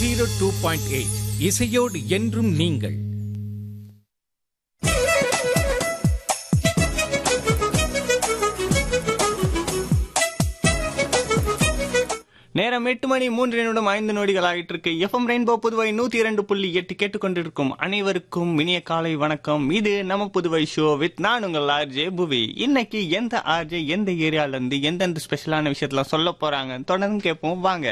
zero two point eight இசையோடு என்றும் நீங்கள் நேரம் எட்டு மணி மூன்று நிமிடம் ஐந்து நொடிகள் ஆகிட்டு இருக்கு எஃப்எம் ரெயின்போ புதுவை நூத்தி இரண்டு புள்ளி எட்டு கேட்டுக்கொண்டிருக்கும் அனைவருக்கும் இனிய காலை வணக்கம் இது நம்ம புதுவை ஷோ வித் நான் உங்கள் ஆர்ஜே புவி இன்னைக்கு எந்த ஆர்ஜே எந்த ஏரியால இருந்து எந்தெந்த ஸ்பெஷலான விஷயத்துல சொல்ல போறாங்க தொடர்ந்து கேட்போம் வாங்க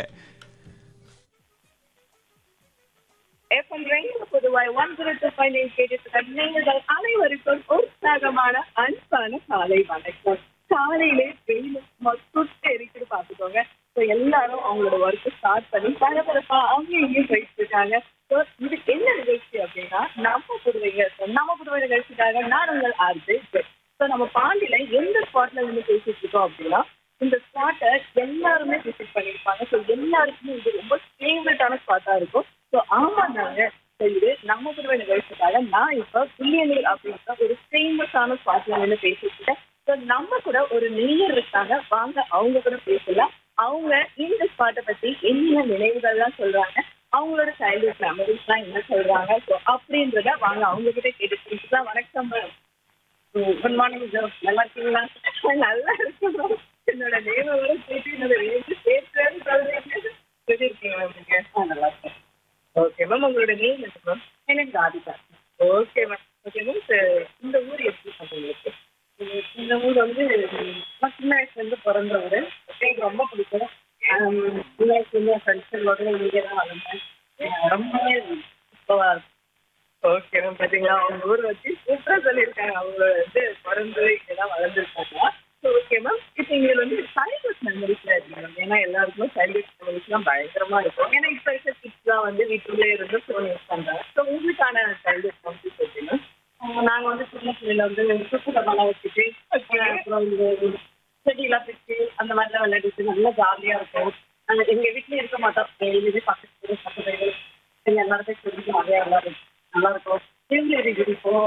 எஃப்எம் ரெயின்போ பொதுவாய் one zero two five nine கேட்டு நீங்கள் அனைவருக்கும் உற்சாகமான அன்பான காலை வணக்கம் காலையிலே வெயில் சுட்டு எரிக்குது பாத்துக்கோங்க ஸோ எல்லாரும் அவங்களோட ஒர்க் ஸ்டார்ட் பண்ணி பரபரப்பா அவங்க இங்கேயும் போயிட்டு இருக்காங்க ஸோ இது என்ன நிகழ்ச்சி அப்படின்னா நம்ம புதுவைங்க So, நம்ம புதுவை நிகழ்ச்சிக்காக நான் உங்கள் ஆர்ஜி ஸோ நம்ம பாண்டியில எந்த ஸ்பாட்ல இருந்து பேசிட்டு இருக்கோம் அப்படின்னா இந்த ஸ்பாட்டை எல்லாருமே விசிட் பண்ணியிருப்பாங்க ஸோ எல்லாருக்குமே இது ரொம்ப ஃபேவரட்டான ஸ்பாட்டா இருக்கும் ஸோ ஆமாந்தாங்க ஸோ இது நம்ம புதுவை நிகழ்ச்சிக்காக நான் இப்போ புள்ளியநீர் அப்படின்ற ஒரு ஃபேமஸான ஸ்பாட்ல நின்று பேசிட்டு இருக்கேன் ஸோ நம்ம கூட ஒரு நேயர் இருக்காங்க வாங்க அவங்க கூட பேசலாம் அவங்க இந்த ஸ்பாட்டை பத்தி என்ன நினைவுகள்லாம் சொல்றாங்க அவங்களோட சைல்ட்ஹுட் மெமரிஸ்லாம் என்ன சொல்றாங்க ஸோ அப்படின்றத வாங்க அவங்க கிட்ட கேட்டு தெரிஞ்சுக்கலாம் வணக்கம் மேம் குட் மார்னிங் சார் நல்லா இருக்கீங்களா நல்லா இருக்கணும் என்னோட நேமோட கேட்டு என்னோட நேம் சேர்த்துன்னு சொல்றீங்க எப்படி இருக்கீங்க மேம் நீங்க ஆ, நல்லா இருக்கேன் ஓகே மேம் உங்களோட நேம் என்ன மேம் எனக்கு Radhika okay ma'am okay ma'am இந்த ஊர் எப்படி உங்களுக்கு இந்த ஊர் வந்து நான் சின்ன வயசுல இருந்து பிறந்த ஊர் எனக்கு ரொம்ப பிடிக்கும் ஆம், சின்ன வயசுல இருந்து ஃப்ரெண்ட்ஸுங்களோட இங்கே தான் வளர்ந்தேன் ஆ, ரொம்பவே சூப்பரா இருக்கும் ஓகே மேம் பாத்தீங்களா அவங்க ஊர் வச்சு சூப்பரா சொல்லியிருக்காங்க அவங்க வந்து பிறந்து இங்கதான் வளர்ந்துருக்காங்க ஓகே மேம் இப்போ இங்க வந்து சைல்ட்ஹுட் மெமரிஸ்ல இருக்கு மேம் ஏன்னா எல்லாருக்குமே சைல்ட்ஹுட் மெமரிஸ்லாம் பயங்கரமா இருக்கும் ஏன்னா இப்ப இருக்க கிட்ஸ் தான் வந்து வீட்டுக்குள்ளே இருந்து ஃபோன் யூஸ் பண்றாங்க ஸோ உங்களுக்கான சைல்ட்ஹுட் மெமரிஸ் எப்படின்னா ஆஹ் நாங்க வந்து சின்ன பிள்ளைல வந்து சுற்றுலாமெல்லாம் வச்சுட்டு ஆஹ் அப்புறம் இந்த செடியெல்லாம் பிடிச்சி அந்த மாதிரிலாம் விளையாடிட்டு நல்லா ஜாலியா இருக்கும் நாங்க எங்க வீட்லயே இருக்க மாட்டோம் டெய்லி பக்கத்து வீடு, பக்கத்து வீடு, எங்க எல்லாருமே சொல்லி நிறைய விளையாடும் நல்லா இருக்கும் தேவரேரி குடிப்போம்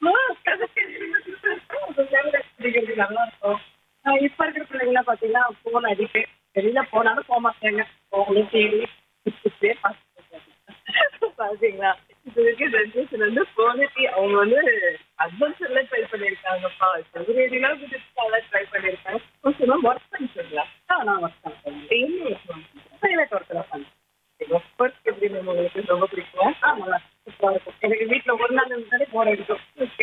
குடிக்கிறது நல்லா இருக்கும் ஆஹ் இப்ப இருக்கிற பிள்ளைங்களாம் பாத்தீங்கன்னா போன் அடிப்பு வெளியில போனாலும் போக மாட்டாங்க போகணும் டிவி பாத்தீங்களா இது இருக்க ஜென்ரேஷன் வந்து போனட்டி அவங்க வந்து அட்வென்ச்சர்ல ட்ரை பண்ணிருக்காங்கப்பா செவரேடிலாம் குதிச்சு ட்ரை பண்ணிருக்காங்க கொஞ்சம் ஒர்க் பண்ணிருக்கீங்களா ஆ நான் ஒர்க் பண்ணுறேன் என்ன ஒர்க் பண்ணுறேன் பிரைவேட் ஒர்க்கில் பண்ணுறேன் ஒர்க் எப்படி மேம் உங்களுக்கு ரொம்ப பிடிக்கும் ஆ நல்லா சூப்பராக இருக்கும் எனக்கு வீட்டில் ஒரு நாள் இருந்தாலே போர் அடிக்கும்